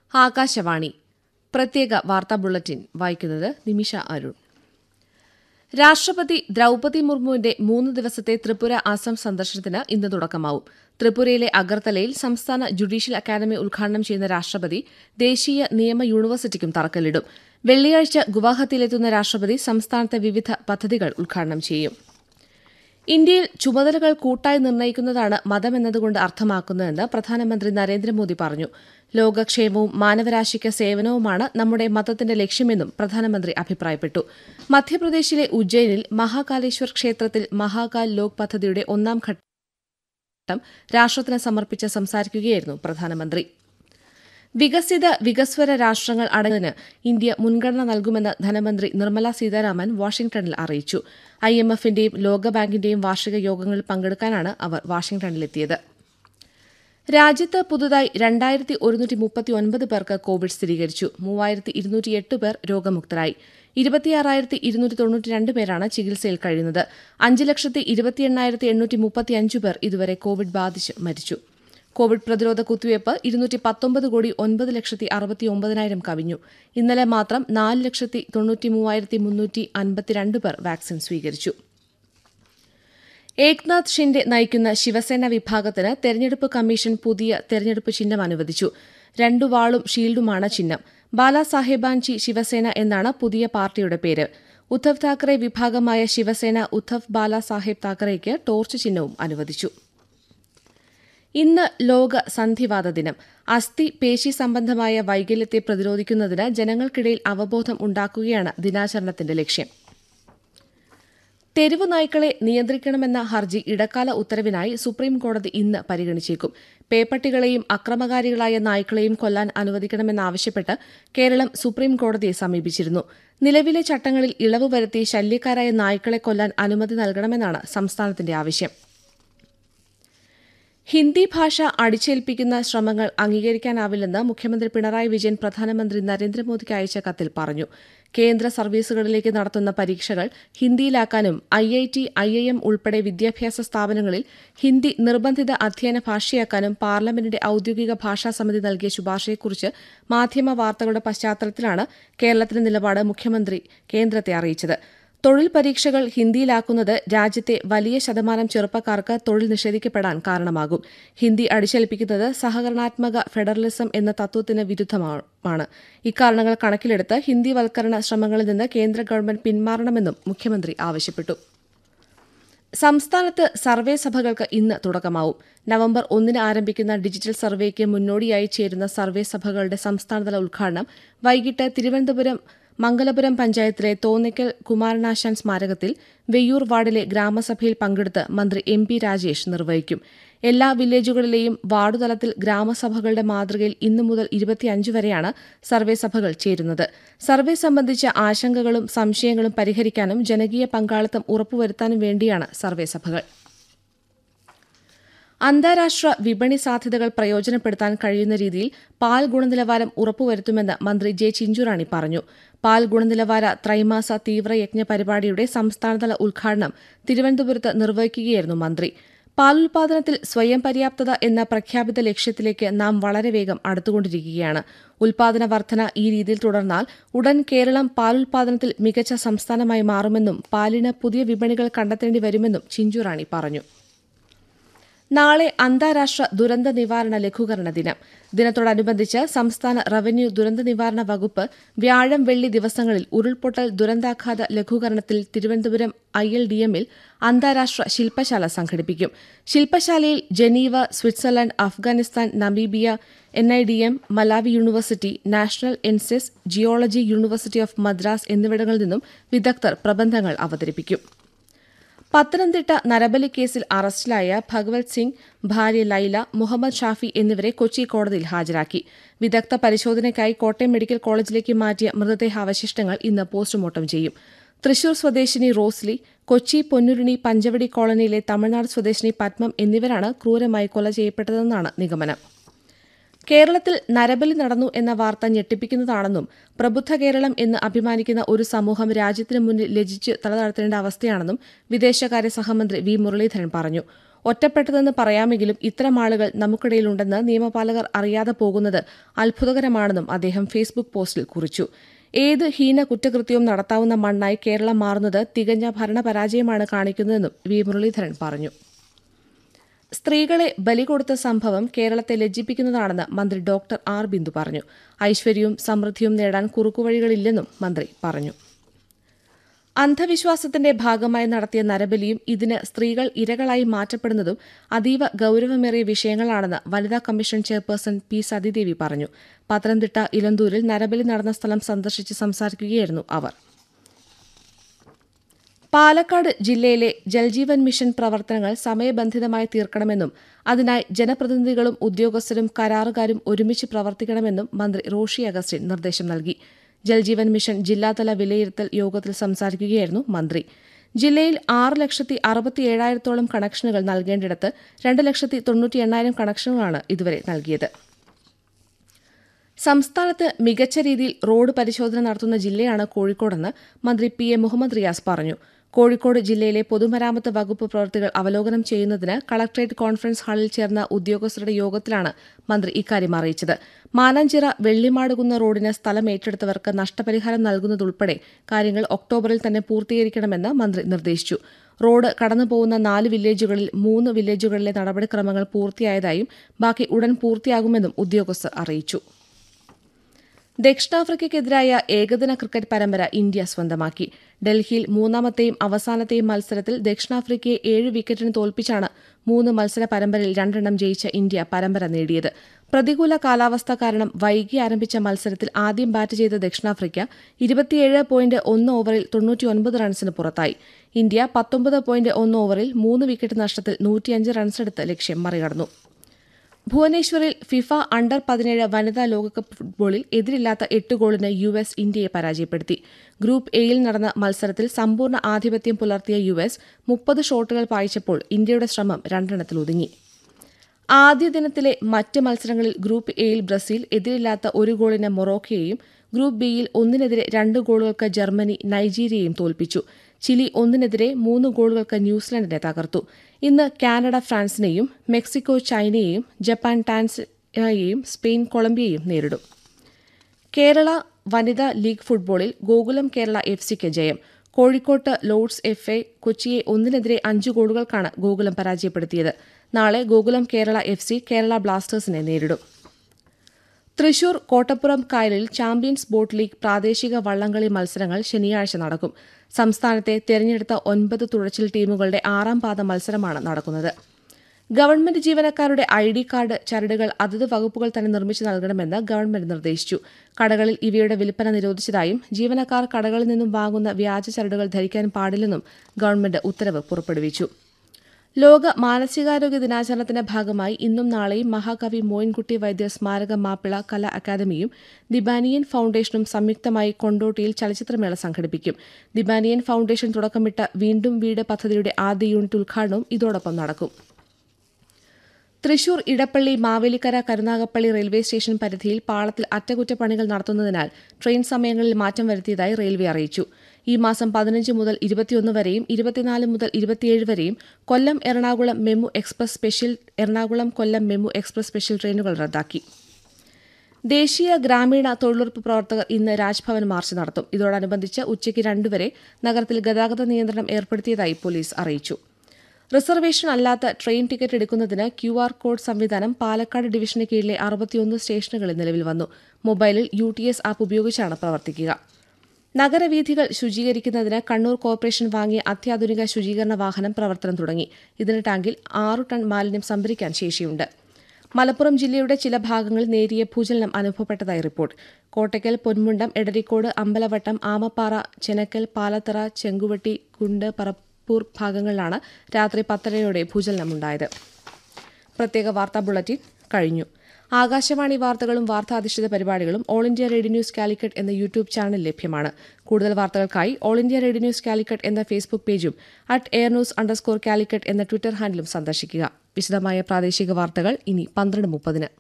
ആകാശവാണി പ്രത്യേക വാർത്താ ബുള്ളറ്റിൻ വായിക്കുന്നത് നിമിഷ അരുൺ രാഷ്ട്രപതി ദ്രൌപതി മുർമുവിന്റെ മൂന്ന് ദിവസത്തെ ത്രിപുര അസം സന്ദർശനത്തിന് ഇന്ന് തുടക്കമാവും ത്രിപുരയിലെ അഗർത്തലയിൽ സംസ്ഥാന ജുഡീഷ്യൽ അക്കാദമി ഉദ്ഘാടനം ചെയ്യുന്ന രാഷ്ട്രപതി ദേശീയ നിയമ യൂണിവേഴ്സിറ്റിക്കും തറക്കല്ലിടും വെള്ളിയാഴ്ച ഗുവാഹത്തിയിലെത്തുന്ന രാഷ്ട്രപതി സംസ്ഥാനത്തെ വിവിധ പദ്ധതികൾ ഉദ്ഘാടനം ചെയ്യും ഇന്ത്യയിൽ ചുമതലകൾ കൂട്ടായി നിർണ്ണയിക്കുന്നതാണ് മതമെന്നതുകൊണ്ട് അർത്ഥമാക്കുന്നതെന്ന് പ്രധാനമന്ത്രി നരേന്ദ്രമോദി പറഞ്ഞു ലോകക്ഷേമവും മാനവരാശിക്ക് സേവനവുമാണ് നമ്മുടെ മതത്തിന്റെ ലക്ഷ്യമെന്നും പ്രധാനമന്ത്രി അഭിപ്രായപ്പെട്ടു മധ്യപ്രദേശിലെ ഉജ്ജയിനിൽ മഹാകാലേശ്വർ ക്ഷേത്രത്തിൽ മഹാകാൽ ലോക് പദ്ധതിയുടെ ഒന്നാം ഘട്ടം രാഷ്ട്രത്തിന് സമർപ്പിച്ച് സംസാരിക്കുകയായിരുന്നു പ്രധാനമന്ത്രി വികസിത വികസ്വര രാഷ്ട്രങ്ങൾ അടങ്ങുന്നതിന് ഇന്ത്യ മുൻഗണന നൽകുമെന്ന് ധനമന്ത്രി നിർമ്മല സീതാരാമൻ വാഷിംഗ്ടണിൽ അറിയിച്ചു ഐഎംഎഫിന്റെയും ലോകബാങ്കിന്റെയും വാർഷിക യോഗങ്ങളിൽ പങ്കെടുക്കാനാണ് അവർ വാഷിംഗ്ടണിലെത്തിയത് രാജ്യത്ത് പുതുതായി രണ്ടായിരത്തി ഒരുന്നൂറ്റി മുപ്പത്തിയൊൻപത് പേർക്ക് കോവിഡ് സ്ഥിരീകരിച്ചു മൂവായിരത്തി ഇരുന്നൂറ്റിയെട്ട് പേർ രോഗമുക്തരായി ഇരുപത്തിയാറായിരത്തി ഇരുന്നൂറ്റി തൊണ്ണൂറ്റിരണ്ട് പേരാണ് ചികിത്സയിൽ കഴിയുന്നത് അഞ്ച് ലക്ഷത്തി ഇരുപത്തിയെണ്ണായിരത്തി എണ്ണൂറ്റി മുപ്പത്തിയഞ്ച് പേർ ഇതുവരെ കോവിഡ് ബാധിച്ച് മരിച്ചു കോവിഡ് പ്രതിരോധ കുത്തിവയ്പ് ഇരുന്നൂറ്റി പത്തൊമ്പത് കോടി ഒൻപത് ലക്ഷത്തി അറുപത്തി ഒമ്പതിനായിരം കവിഞ്ഞു ഇന്നലെ മാത്രം നാല് ലക്ഷത്തി തൊണ്ണൂറ്റി മൂവായിരത്തി മുന്നൂറ്റി അൻപത്തിരണ്ട് പേർ വാക്സിൻ സ്വീകരിച്ചു ഏക്നാഥ് ഷിൻഡെ നയിക്കുന്ന ശിവസേന വിഭാഗത്തിന് തെരഞ്ഞെടുപ്പ് കമ്മീഷൻ പുതിയ തെരഞ്ഞെടുപ്പ് ചിഹ്നം അനുവദിച്ചു രണ്ടു വാളും ഷീൽഡുമാണ് ചിഹ്നം ബാലാസാഹേബാൻജി ശിവസേന എന്നാണ് പുതിയ പാർട്ടിയുടെ പേര് ഉദ്ധവ് താക്കറെ വിഭാഗമായ ശിവസേന ഉദ്ധവ് ബാലാസാഹേബ് താക്കറെയ്ക്ക് ടോർച്ച് ചിഹ്നവും അനുവദിച്ചു ഇന്ന് ലോക സന്ധിവാത ദിനം അസ്ഥി പേശി സംബന്ധമായ വൈകല്യത്തെ പ്രതിരോധിക്കുന്നതിന് ജനങ്ങൾക്കിടയിൽ അവബോധം ഉണ്ടാക്കുകയാണ് ദിനാചരണത്തിന്റെ ലക്ഷ്യം തെരുവു നായ്ക്കളെ നിയന്ത്രിക്കണമെന്ന ഹർജി ഇടക്കാല ഉത്തരവിനായി സുപ്രീം കോടതി ഇന്ന് പരിഗണിച്ചേക്കും പേപ്പട്ടികളെയും അക്രമകാരികളായ നായ്ക്കളെയും കൊല്ലാൻ അനുവദിക്കണമെന്നാവശ്യപ്പെട്ട് കേരളം സുപ്രീം കോടതിയെ സമീപിച്ചിരുന്നു നിലവിലെ ചട്ടങ്ങളിൽ ഇളവ് വരുത്തി ശല്യക്കാരായ നായ്ക്കളെ കൊല്ലാൻ അനുമതി നൽകണമെന്നാണ് സംസ്ഥാനത്തിന്റെ ആവശ്യം ഹിന്ദി ഭാഷ അടിച്ചേൽപ്പിക്കുന്ന ശ്രമങ്ങൾ അംഗീകരിക്കാനാവില്ലെന്ന് മുഖ്യമന്ത്രി പിണറായി വിജയൻ പ്രധാനമന്ത്രി നരേന്ദ്രമോദിക്ക് അയച്ച കത്തിൽ പറഞ്ഞു കേന്ദ്ര സർവീസുകളിലേക്ക് നടത്തുന്ന പരീക്ഷകൾ ഹിന്ദിയിലാക്കാനും I I T I I M ഉൾപ്പെടെ വിദ്യാഭ്യാസ സ്ഥാപനങ്ങളിൽ ഹിന്ദി നിർബന്ധിത അധ്യയന ഭാഷയാക്കാനും പാർലമെന്റിന്റെ ഔദ്യോഗിക ഭാഷാ സമിതി നൽകിയ ശുപാർശയെക്കുറിച്ച് മാധ്യമ വാർത്തകളുടെ പശ്ചാത്തലത്തിലാണ് കേരളത്തിന്റെ നിലപാട് മുഖ്യമന്ത്രി കേന്ദ്രത്തെ അറിയിച്ചത് തൊഴിൽ പരീക്ഷകൾ ഹിന്ദിയിലാക്കുന്നത് രാജ്യത്തെ വലിയ ശതമാനം ചെറുപ്പക്കാർക്ക് തൊഴിൽ നിഷേധിക്കപ്പെടാൻ കാരണമാകും ഹിന്ദി അടിച്ചേൽപ്പിക്കുന്നത് സഹകരണാത്മക ഫെഡറലിസം എന്ന തത്വത്തിന് വിരുദ്ധമാണ് ഇക്കാരണങ്ങൾ കണക്കിലെടുത്ത് ഹിന്ദിവൽക്കരണ ശ്രമങ്ങളിൽ നിന്ന് കേന്ദ്ര ഗവൺമെന്റ് പിന്മാറണമെന്നും മുഖ്യമന്ത്രി ആവശ്യപ്പെട്ടു സംസ്ഥാനത്ത് സർവേ സഭകൾക്ക് ഇന്ന് തുടക്കമാവും നവംബർ ഒന്നിന് ആരംഭിക്കുന്ന ഡിജിറ്റൽ സർവേക്ക് മുന്നോടിയായി ചേരുന്ന സർവേ സഭകളുടെ സംസ്ഥാനതല ഉദ്ഘാടനം വൈകിട്ട് തിരുവനന്തപുരം മംഗലപുരം പഞ്ചായത്തിലെ തോന്നിക്കൽ കുമാരനാശാൻ സ്മാരകത്തിൽ വെയ്യൂർ വാർഡിലെ ഗ്രാമസഭയിൽ പങ്കെടുത്ത് മന്ത്രി എം പി രാജേഷ് നിർവഹിക്കും എല്ലാ വില്ലേജുകളിലെയും വാർഡുതലത്തിൽ ഗ്രാമസഭകളുടെ മാതൃകയിൽ ഇന്നു മുതൽ ഇരുപത്തിയഞ്ച് വരെയാണ് സർവേ സഭകൾ ചേരുന്നത് സർവേ സംബന്ധിച്ച ആശങ്കകളും സംശയങ്ങളും പരിഹരിക്കാനും ജനകീയ പങ്കാളിത്തം ഉറപ്പുവരുത്താനും വേണ്ടിയാണ് സർവേ സഭകൾ അന്താരാഷ്ട്ര വിപണി സാധ്യതകൾ പ്രയോജനപ്പെടുത്താൻ കഴിയുന്ന രീതിയിൽ പാൽ ഗുണനിലവാരം ഉറപ്പുവരുത്തുമെന്ന് മന്ത്രി ജെ ചിഞ്ചുറാണി പറഞ്ഞു പാൽ ഗുണനിലവാര ത്രൈമാസ തീവ്രയജ്ഞ പരിപാടിയുടെ സംസ്ഥാനതല ഉദ്ഘാടനം തിരുവനന്തപുരത്ത് നിർവഹിക്കുകയായിരുന്നു മന്ത്രി പാലുൽപാദനത്തിൽ സ്വയം പര്യാപ്തത എന്ന പ്രഖ്യാപിത ലക്ഷ്യത്തിലേക്ക് നാം വളരെ വേഗം അടുത്തുകൊണ്ടിരിക്കുകയാണ് ഉൽപാദന വർധന ഈ രീതിയിൽ തുടർന്നാൽ ഉടൻ കേരളം പാലുൽപാദനത്തിൽ മികച്ച സംസ്ഥാനമായി മാറുമെന്നും പാലിന് പുതിയ വിപണികൾ കണ്ടെത്തേണ്ടി വരുമെന്നും ചിഞ്ചുറാണി പറഞ്ഞു നാളെ അന്താരാഷ്ട്ര ദുരന്ത നിവാരണ ലഘൂകരണ ദിനം ദിനത്തോടനുബന്ധിച്ച് സംസ്ഥാന റവന്യൂ ദുരന്ത നിവാരണ വകുപ്പ് വ്യാഴം വെള്ളി ദിവസങ്ങളിൽ ഉരുൾപൊട്ടൽ ദുരന്താഘാത ലഘൂകരണത്തിൽ തിരുവനന്തപുരം ഐ എൽ ഡി എമ്മിൽ അന്താരാഷ്ട്ര ശില്പശാല സംഘടിപ്പിക്കും ശില്പശാലയിൽ Geneva Switzerland Afghanistan Namibia N I D M Malawi university national sciences geology university of Madras എന്നിവിടങ്ങളിൽ നിന്നും വിദഗ്ധർ പ്രബന്ധങ്ങൾ അവതരിപ്പിക്കും പത്തനംതിട്ട നരബലി കേസിൽ അറസ്റ്റിലായ ഭഗവത് സിംഗ് ഭാര്യ ലൈല മുഹമ്മദ് ഷാഫി എന്നിവരെ കൊച്ചി കോടതിയിൽ ഹാജരാക്കി വിദഗ്ധ പരിശോധനയ്ക്കായി കോട്ടയം മെഡിക്കൽ കോളേജിലേക്ക് മാറ്റിയ മൃതദേഹാവശിഷ്ടങ്ങൾ ഇന്ന് പോസ്റ്റ്മോർട്ടം ചെയ്യും തൃശൂർ സ്വദേശിനി റോസ്ലി കൊച്ചി പൊന്നുരുണി പഞ്ചവടി കോളനിയിലെ തമിഴ്നാട് സ്വദേശിനി പത്മം എന്നിവരാണ് ക്രൂരമായി കൊല ചെയ്യപ്പെട്ടതെന്നാണ് നിഗമനം കേരളത്തിൽ നരബലി നടന്നു എന്ന വാർത്ത ഞെട്ടിപ്പിക്കുന്നതാണെന്നും പ്രബുദ്ധ കേരളം എന്ന് അഭിമാനിക്കുന്ന ഒരു സമൂഹം രാജ്യത്തിന് മുന്നിൽ ലജിച്ച് തലതാഴ്ത്തേണ്ട അവസ്ഥയാണെന്നും വിദേശകാര്യ സഹമന്ത്രി വി മുരളീധരൻ പറഞ്ഞു ഒറ്റപ്പെട്ടതെന്ന് പറയാമെങ്കിലും ഇത്തരം ആളുകൾ നമുക്കിടയിലുണ്ടെന്ന് നിയമപാലകർ അറിയാതെ പോകുന്നത് അത്ഭുതകരമാണെന്നും അദ്ദേഹം ഫേസ്ബുക്ക് പോസ്റ്റിൽ കുറിച്ചു ഏത് ഹീന കുറ്റകൃത്യവും നടത്താവുന്ന മണ്ണായി കേരളം മാറുന്നത് തികഞ്ഞ ഭരണപരാജയമാണ് കാണിക്കുന്നതെന്നും വി മുരളീധരൻ പറഞ്ഞു സ്ത്രീകളെ ബലി കൊടുത്ത സംഭവം കേരളത്തെ ലജ്ജിപ്പിക്കുന്നതാണെന്ന് മന്ത്രി ഡോക്ടർ ആർ ബിന്ദു പറഞ്ഞു ഐശ്വര്യവും സമൃദ്ധിയും നേടാൻ കുറുക്കുവഴികളില്ലെന്നും മന്ത്രി പറഞ്ഞു അന്ധവിശ്വാസത്തിന്റെ ഭാഗമായി നടത്തിയ നരബലിയും ഇതിന് സ്ത്രീകൾ ഇരകളായി മാറ്റപ്പെടുന്നതും അതീവ ഗൌരവമേറിയ വിഷയങ്ങളാണെന്ന് വനിതാ കമ്മീഷൻ ചെയർപേഴ്സൺ പി സതിദേവി പറഞ്ഞു പത്തനംതിട്ട ഇലന്തൂരിൽ നരബലി നടന്ന സ്ഥലം സന്ദർശിച്ച് സംസാരിക്കുകയായിരുന്നു അവർ പാലക്കാട് ജില്ലയിലെ ജൽജീവൻ മിഷൻ പ്രവർത്തനങ്ങൾ സമയബന്ധിതമായി തീർക്കണമെന്നും അതിനായി ജനപ്രതിനിധികളും ഉദ്യോഗസ്ഥരും കരാറുകാരും ഒരുമിച്ച് പ്രവർത്തിക്കണമെന്നും മന്ത്രി റോഷി അഗസ്റ്റിൻ നിർദ്ദേശം നൽകി ജൽജീവൻ മിഷൻ ജില്ലാതല വിലയിരുത്തൽ യോഗത്തിൽ സംസാരിക്കുകയായിരുന്നു മന്ത്രി ജില്ലയിൽ ആറ് ലക്ഷത്തി അറുപത്തിയേഴായിരത്തോളം കണക്ഷനുകൾ നൽകേണ്ടിടത്ത് രണ്ട് ലക്ഷത്തി തൊണ്ണൂറ്റി എണ്ണായിരം കണക്ഷനുകളാണ് ഇതുവരെ നൽകിയത് സംസ്ഥാനത്ത് മികച്ച രീതിയിൽ റോഡ് പരിശോധന നടത്തുന്ന ജില്ലയാണ് കോഴിക്കോടെന്ന് മന്ത്രി പി എ മുഹമ്മദ് റിയാസ് പറഞ്ഞു കോഴിക്കോട് ജില്ലയിലെ പൊതുമരാമത്ത് വകുപ്പ് പ്രവൃത്തികൾ അവലോകനം ചെയ്യുന്നതിന് കളക്ടറേറ്റ് കോൺഫറൻസ് ഹാളിൽ ചേർന്ന ഉദ്യോഗസ്ഥരുടെ യോഗത്തിലാണ് മന്ത്രി ഇക്കാര്യം അറിയിച്ചത് മാനാഞ്ചിറ വെള്ളിമാടുകുന്ന റോഡിന് സ്ഥലം ഏറ്റെടുത്തവർക്ക് നഷ്ടപരിഹാരം നൽകുന്നതുൾപ്പെടെ കാര്യങ്ങൾ ഒക്ടോബറിൽ തന്നെ പൂർത്തീകരിക്കണമെന്ന് മന്ത്രി നിർദ്ദേശിച്ചു റോഡ് കടന്നുപോകുന്ന നാല് വില്ലേജുകളിൽ മൂന്ന് വില്ലേജുകളിലെ നടപടിക്രമങ്ങൾ പൂർത്തിയായതായും ബാക്കി ഉടൻ പൂർത്തിയാകുമെന്നും ഉദ്യോഗസ്ഥർ അറിയിച്ചു ദക്ഷിണാഫ്രിക്കയ്ക്കെതിരായ ഏകദിന ക്രിക്കറ്റ് പരമ്പര ഇന്ത്യ സ്വന്തമാക്കി ഡൽഹിയിൽ മൂന്നാമത്തെയും അവസാനത്തെയും മത്സരത്തിൽ ദക്ഷിണാഫ്രിക്കയെ ഏഴ് വിക്കറ്റിന് തോൽപ്പിച്ചാണ് മൂന്ന് മത്സര പരമ്പരയിൽ രണ്ടെണ്ണം ജയിച്ച ഇന്ത്യ പരമ്പര നേടിയത് പ്രതികൂല കാലാവസ്ഥ കാരണം വൈകി ആരംഭിച്ച മത്സരത്തിൽ ആദ്യം ബാറ്റ് ചെയ്ത ദക്ഷിണാഫ്രിക്ക ഇരുപത്തിയേഴ് പോയിന്റ് ഒന്ന് ഓവറിൽ തൊണ്ണൂറ്റിയൊൻപത് റൺസിന് പുറത്തായി ഇന്ത്യ പത്തൊമ്പത് പോയിന്റ് ഒന്ന് ഓവറിൽ മൂന്ന് വിക്കറ്റ് നഷ്ടത്തിൽ നൂറ്റിയഞ്ച് റൺസെടുത്ത് ലക്ഷ്യം മറികടന്നു ഭുവനേശ്വറിൽ ഫിഫ അണ്ടർ പതിനേഴ് വനിതാ ലോകകപ്പ് ഫുട്ബോളിൽ എതിരില്ലാത്ത എട്ട് ഗോളിന് യു എസ് ഇന്ത്യയെ പരാജയപ്പെടുത്തി ഗ്രൂപ്പ് എയിൽ നടന്ന മത്സരത്തിൽ സമ്പൂർണ്ണ ആധിപത്യം പുലർത്തിയ യു എസ് മുപ്പത് ഷോട്ടുകൾ പായിച്ചപ്പോൾ ഇന്ത്യയുടെ ശ്രമം രണ്ടെണ്ണത്തിൽ ഒതുങ്ങി ആദ്യ ദിനത്തിലെ മറ്റ് മത്സരങ്ങളിൽ ഗ്രൂപ്പ് എയിൽ ബ്രസീൽ എതിരില്ലാത്ത ഒരു ഗോളിന് മൊറോക്കയെയും ഗ്രൂപ്പ് ബിയിൽ ഒന്നിനെതിരെ രണ്ട് ഗോളുകൾക്ക് ജർമ്മനി നൈജീരിയയും തോൽപ്പിച്ചു ചിലി ഒന്നിനെതിരെ മൂന്ന് ഗോളുകൾക്ക് ന്യൂസിലൻഡിനെ തകർത്തു ഇന്ന് കാനഡ ഫ്രാൻസിനെയും മെക്സിക്കോ ചൈനയെയും ജപ്പാൻ ടാൻസയെയും സ്പെയിൻ കൊളംബിയയും നേരിടും കേരള വനിതാ ലീഗ് ഫുട്ബോളിൽ ഗോകുലം കേരള എഫ് സിക്ക് ജയം കോഴിക്കോട്ട് ലോർഡ്സ് എഫ് എ കൊച്ചിയെ ഒന്നിനെതിരെ അഞ്ച് ഗോളുകൾക്കാണ് ഗോകുലം പരാജയപ്പെടുത്തിയത് നാളെ ഗോകുലം കേരള എഫ് സി കേരള ബ്ലാസ്റ്റേഴ്സിനെ നേരിടും തൃശൂർ കോട്ടപ്പുറം കായലിൽ ചാമ്പ്യൻസ് ബോട്ട് ലീഗ് പ്രാദേശിക വള്ളംകളി മത്സരങ്ങൾ ശനിയാഴ്ച നടക്കും സംസ്ഥാനത്തെ തെരഞ്ഞെടുത്ത ഒൻപത് തുഴച്ചിൽ ടീമുകളുടെ ആറാം പാദ മത്സരമാണ് നടക്കുന്നത് ഗവൺമെന്റ് ജീവനക്കാരുടെ ഐ ഡി കാർഡ് ചരടുകൾ അതത് വകുപ്പുകൾ തന്നെ നിർമ്മിച്ചു നൽകണമെന്ന് ഗവൺമെന്റ് നിർദ്ദേശിച്ചു കടകളിൽ ഇവയുടെ വിൽപ്പന നിരോധിച്ചതായും ജീവനക്കാർ കടകളിൽ നിന്നും വാങ്ങുന്ന വ്യാജ ചരടുകൾ ധരിക്കാൻ പാടില്ലെന്നും ഗവൺമെന്റ് ഉത്തരവ് പുറപ്പെടുവിച്ചു ലോക മാനസികാരോഗ്യ ദിനാചരണത്തിന്റെ ഭാഗമായി ഇന്നും നാളെയും മഹാകവി മോയിൻകുട്ടി വൈദ്യർ സ്മാരക മാപ്പിള കലാ അക്കാദമിയും ദിബാനിയൻ ഫൌണ്ടേഷനും സംയുക്തമായി കൊണ്ടോട്ടിയിൽ ചലച്ചിത്രമേള സംഘടിപ്പിക്കും ദിബാനിയൻ ഫൌണ്ടേഷൻ തുടക്കമിട്ട വീണ്ടും വീട് പദ്ധതിയുടെ ആദ്യ യൂണിറ്റ് ഉദ്ഘാടനവും ഇതോടൊപ്പം നടക്കും തൃശൂർ ഇടപ്പള്ളി മാവേലിക്കര കരുനാഗപ്പള്ളി റെയിൽവേ സ്റ്റേഷൻ പരിധിയിൽ പാളത്തിൽ അറ്റകുറ്റപ്പണികൾ നടത്തുന്നതിനാൽ ട്രെയിൻ സമയങ്ങളിൽ മാറ്റം വരുത്തിയതായി റെയിൽവേ അറിയിച്ചു ഈ മാസം പതിനഞ്ച് മുതൽ ഇരുപത്തിയൊന്ന് വരെയും ഇരുപത്തിനാല് മുതൽ ഇരുപത്തിയേഴ് വരെയും Kollam Ernakulam MEMU express special Ernakulam Kollam MEMU express special ട്രെയിനുകൾ റദ്ദാക്കി ദേശീയ ഗ്രാമീണ തൊഴിലുറപ്പ് പ്രവർത്തകർ ഇന്ന് രാജ്ഭവൻ മാർച്ച് നടത്തും ഇതോടനുബന്ധിച്ച് ഉച്ചയ്ക്ക് രണ്ടുവരെ നഗരത്തിൽ ഗതാഗത നിയന്ത്രണം ഏർപ്പെടുത്തിയതായി പോലീസ് അറിയിച്ചു റിസർവേഷൻ അല്ലാത്ത ട്രെയിൻ ടിക്കറ്റ് എടുക്കുന്നതിന് ക്യു ആർ കോഡ് സംവിധാനം പാലക്കാട് ഡിവിഷന് കീഴിലെ അറുപത്തിയൊന്ന് സ്റ്റേഷനുകളിൽ നിലവിൽ വന്നു മൊബൈലിൽ യു ടി എസ് ആപ്പ് ഉപയോഗിച്ചാണ് പ്രവർത്തിക്കുക നഗരവീഥികൾ ശുചീകരിക്കുന്നതിന് കണ്ണൂർ കോർപ്പറേഷൻ വാങ്ങിയ അത്യാധുനിക ശുചീകരണ വാഹനം പ്രവർത്തനം തുടങ്ങി ഇതിന് ടാങ്കിൽ ആറു ടൺ മാലിന്യം സംഭരിക്കാൻ ശേഷിയുണ്ട് മലപ്പുറം ജില്ലയുടെ ചില ഭാഗങ്ങളിൽ നേരിയ ഭൂചലനം അനുഭവപ്പെട്ടതായി റിപ്പോർട്ട് കോട്ടയ്ക്കൽ പൊന്മുണ്ടം എടരിക്കോട് അമ്പലവട്ടം ആമപ്പാറ ചെനക്കൽ പാലത്തറ ചെങ്കുവട്ടി കുണ്ട് പറപ്പൂർ ഭാഗങ്ങളിലാണ് രാത്രി പത്തരയോടെ ഭൂചലനമുണ്ടായത് പ്രത്യേക വാർത്താ ബുള്ളറ്റിൻ കഴിഞ്ഞു ആകാശവാണി വാർത്തകളും വാർത്താധിഷ്ഠിത പരിപാടികളും all India radio news Calicut എന്ന യൂട്യൂബ് ചാനൽ ലഭ്യമാണ് കൂടുതൽ വാർത്തകൾക്കായി all India radio news Calicut എന്ന ഫേസ്ബുക്ക് പേജും at air news underscore Calicut എന്ന ട്വിറ്റർ ഹാൻഡിലും സന്ദർശിക്കുക വിശദമായ പ്രാദേശിക വാർത്തകൾ ഇനി പന്ത്രണ്ട് മുപ്പതിന്